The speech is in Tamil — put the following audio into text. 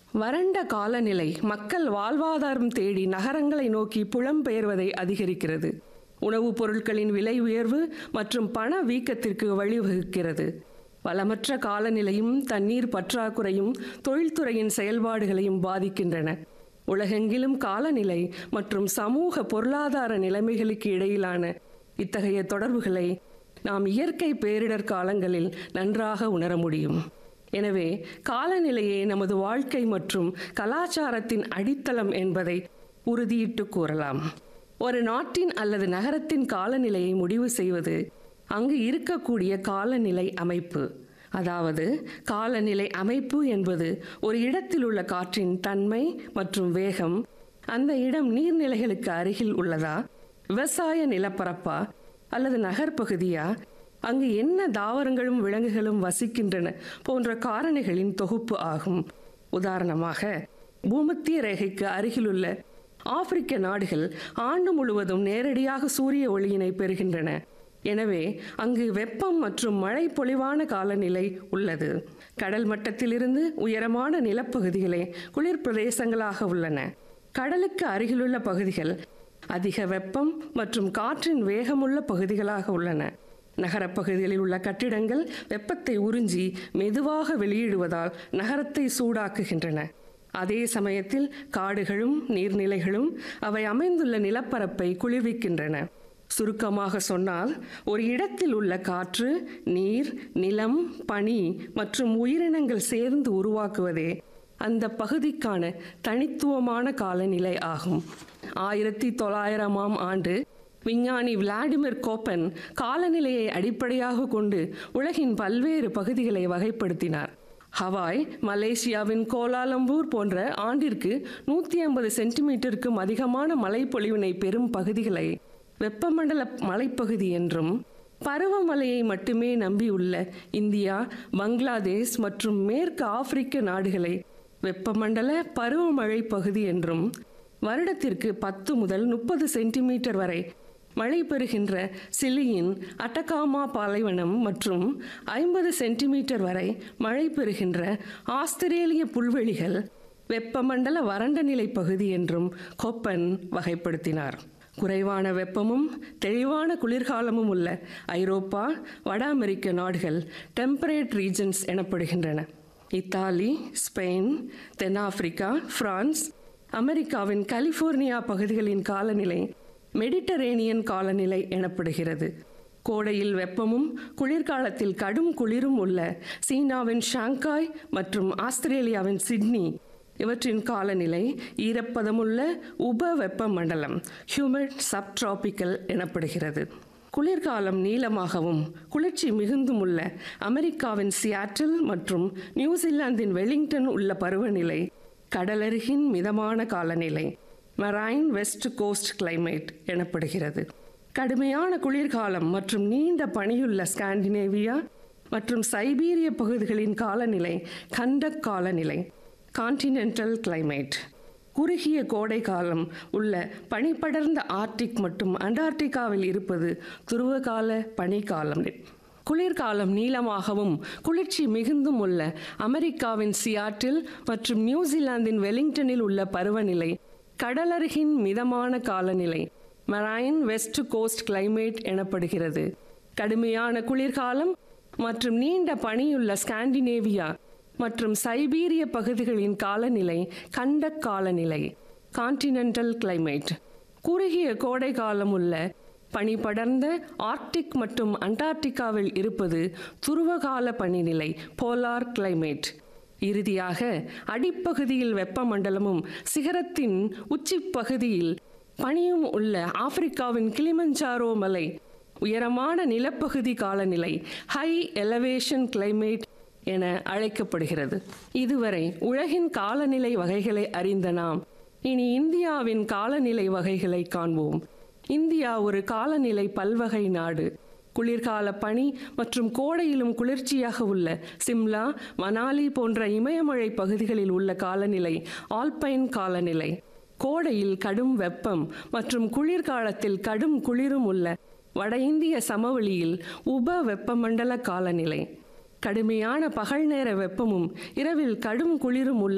வறண்ட காலநிலை மக்கள் வாழ்வாதாரம் தேடி நகரங்களை நோக்கி புலம்பெயர்வதை அதிகரிக்கிறது உணவுப் பொருட்களின் விலை உயர்வு மற்றும் பண வீக்கத்திற்கு வழிவகுக்கிறது வளமற்ற காலநிலையும் தண்ணீர் பற்றாக்குறையும் தொழில்துறையின் செயல்பாடுகளையும் பாதிக்கின்றன உலகெங்கிலும் காலநிலை மற்றும் சமூக பொருளாதார நிலைமைகளுக்கு இடையிலான இத்தகைய தொடர்புகளை நாம் இயற்கை பேரிடர் காலங்களில் நன்றாக உணர முடியும் எனவே காலநிலையே நமது வாழ்க்கை மற்றும் கலாச்சாரத்தின் அடித்தளம் என்பதை உறுதியிட்டு கூறலாம் ஒரு நாட்டின் அல்லது நகரத்தின் காலநிலையை முடிவு செய்வது அங்கு இருக்கக்கூடிய காலநிலை அமைப்பு அதாவது காலநிலை அமைப்பு என்பது ஒரு இடத்தில் உள்ள காற்றின் தன்மை மற்றும் வேகம் அந்த இடம் நீர்நிலைகளுக்கு அருகில் உள்ளதா விவசாய நிலப்பரப்பா அல்லது நகர்ப்பகுதியா அங்கு என்ன தாவரங்களும் விலங்குகளும் வசிக்கின்றன போன்ற காரணிகளின் தொகுப்பு ஆகும் உதாரணமாக பூமத்திய ரேகைக்கு அருகிலுள்ள ஆப்பிரிக்க நாடுகள் ஆண்டு முழுவதும் நேரடியாக சூரிய ஒளியினை பெறுகின்றன எனவே அங்கு வெப்பம் மற்றும் மழை பொழிவான காலநிலை உள்ளது கடல் மட்டத்திலிருந்து உயரமான நிலப்பகுதிகளே குளிர் பிரதேசங்களாக உள்ளன கடலுக்கு அருகிலுள்ள பகுதிகள் அதிக வெப்பம் மற்றும் காற்றின் வேகமுள்ள பகுதிகளாக உள்ளன நகரப் பகுதிகளில் உள்ள கட்டிடங்கள் வெப்பத்தை உறிஞ்சி மெதுவாக வெளியிடுவதால் நகரத்தை சூடாக்குகின்றன அதே சமயத்தில் காடுகளும் நீர்நிலைகளும் அவை அமைந்துள்ள நிலப்பரப்பை குளிர்விக்கின்றன சுருக்கமாக சொன்னால் ஒரு இடத்தில் உள்ள காற்று நீர் நிலம் பனி மற்றும் உயிரினங்கள் சேர்ந்து உருவாக்குவதே அந்த பகுதிக்கான தனித்துவமான காலநிலை ஆகும் ஆயிரத்தி தொள்ளாயிரமாம் ஆண்டு விஞ்ஞானி விளாடிமிர் கோப்பன் காலநிலையை அடிப்படையாக கொண்டு உலகின் பல்வேறு பகுதிகளை வகைப்படுத்தினார் ஹவாய் மலேசியாவின் கோலாலம்பூர் போன்ற ஆண்டிற்கு நூற்றி ஐம்பது சென்டிமீட்டருக்கும் அதிகமான மழைப்பொழிவினை பெறும் பகுதிகளை வெப்பமண்டல மலைப்பகுதி என்றும் பருவமழையை மட்டுமே நம்பியுள்ள இந்தியா பங்களாதேஷ் மற்றும் மேற்கு ஆப்பிரிக்க நாடுகளை வெப்பமண்டல பருவமழை பகுதி என்றும் வருடத்திற்கு பத்து முதல் முப்பது சென்டிமீட்டர் வரை மழை பெறுகின்ற சிலியின் அட்டகாமா பாலைவனம் மற்றும் ஐம்பது சென்டிமீட்டர் வரை மழை பெறுகின்ற ஆஸ்திரேலிய புல்வெளிகள் வெப்பமண்டல வறண்ட நிலை பகுதி என்றும் கொப்பன் வகைப்படுத்தினார் குறைவான வெப்பமும் தெளிவான குளிர்காலமும் உள்ள ஐரோப்பா வட அமெரிக்க நாடுகள் டெம்பரேட் ரீஜன்ஸ் எனப்படுகின்றன இத்தாலி ஸ்பெயின் தென்னாப்பிரிக்கா பிரான்ஸ் அமெரிக்காவின் கலிபோர்னியா பகுதிகளின் காலநிலை மெடிட்டரேனியன் காலநிலை எனப்படுகிறது கோடையில் வெப்பமும் குளிர்காலத்தில் கடும் குளிரும் உள்ள சீனாவின் ஷாங்காய் மற்றும் ஆஸ்திரேலியாவின் சிட்னி இவற்றின் காலநிலை ஈரப்பதமுள்ள உப வெப்ப மண்டலம் ஹியூமிட் சப்டிராபிக்கல் எனப்படுகிறது குளிர்காலம் நீளமாகவும் குளிர்ச்சி மிகுந்தும் உள்ள அமெரிக்காவின் சியாட்டில் மற்றும் நியூசிலாந்தின் வெலிங்டன் உள்ள பருவநிலை கடலருகின் மிதமான காலநிலை மரைன் வெஸ்ட் கோஸ்ட் கிளைமேட் எனப்படுகிறது கடுமையான குளிர்காலம் மற்றும் நீண்ட பனியுள்ள ஸ்காண்டினேவியா மற்றும் சைபீரிய பகுதிகளின் காலநிலை கண்டக் காலநிலை கான்டினென்டல் கிளைமேட் குறுகிய கோடை காலம் உள்ள பனிப்படர்ந்த ஆர்டிக் மற்றும் அண்டார்டிகாவில் இருப்பது துருவகால பனிக்காலம் குளிர்காலம் நீளமாகவும் குளிர்ச்சி மிகுந்தும் உள்ள அமெரிக்காவின் சியாட்டில் மற்றும் நியூசிலாந்தின் வெலிங்டனில் உள்ள பருவநிலை கடலருகின் மிதமான காலநிலை மரைன் வெஸ்ட் கோஸ்ட் கிளைமேட் எனப்படுகிறது கடுமையான குளிர்காலம் மற்றும் நீண்ட பனியுள்ள ஸ்காண்டினேவியா மற்றும் சைபீரிய பகுதிகளின் காலநிலை கண்டக் காலநிலை கான்டினென்டல் கிளைமேட் குறுகிய கோடை காலம் உள்ள பனி படர்ந்த ஆர்க்டிக் மற்றும் அண்டார்டிகாவில் இருப்பது துருவகால பனிநிலை போலார் கிளைமேட் இறுதியாக அடிப்பகுதியில் வெப்பமண்டலமும் சிகரத்தின் உச்சிப்பகுதியில் பனியும் உள்ள ஆப்பிரிக்காவின் கிளிமஞ்சாரோ மலை உயரமான நிலப்பகுதி காலநிலை ஹை எலவேஷன் கிளைமேட் என அழைக்கப்படுகிறது இதுவரை உலகின் காலநிலை வகைகளை அறிந்த நாம் இனி இந்தியாவின் காலநிலை வகைகளை காண்போம் இந்தியா ஒரு காலநிலை பல்வகை நாடு குளிர்கால பனி மற்றும் கோடையிலும் குளிர்ச்சியாக உள்ள சிம்லா மணாலி போன்ற இமயமழை பகுதிகளில் உள்ள காலநிலை ஆல்பைன் காலநிலை கோடையில் கடும் வெப்பம் மற்றும் குளிர்காலத்தில் கடும் குளிரும் உள்ள வட இந்திய சமவெளியில் உப வெப்பமண்டல காலநிலை கடுமையான பகல் நேர வெப்பமும் இரவில் கடும் குளிரும் உள்ள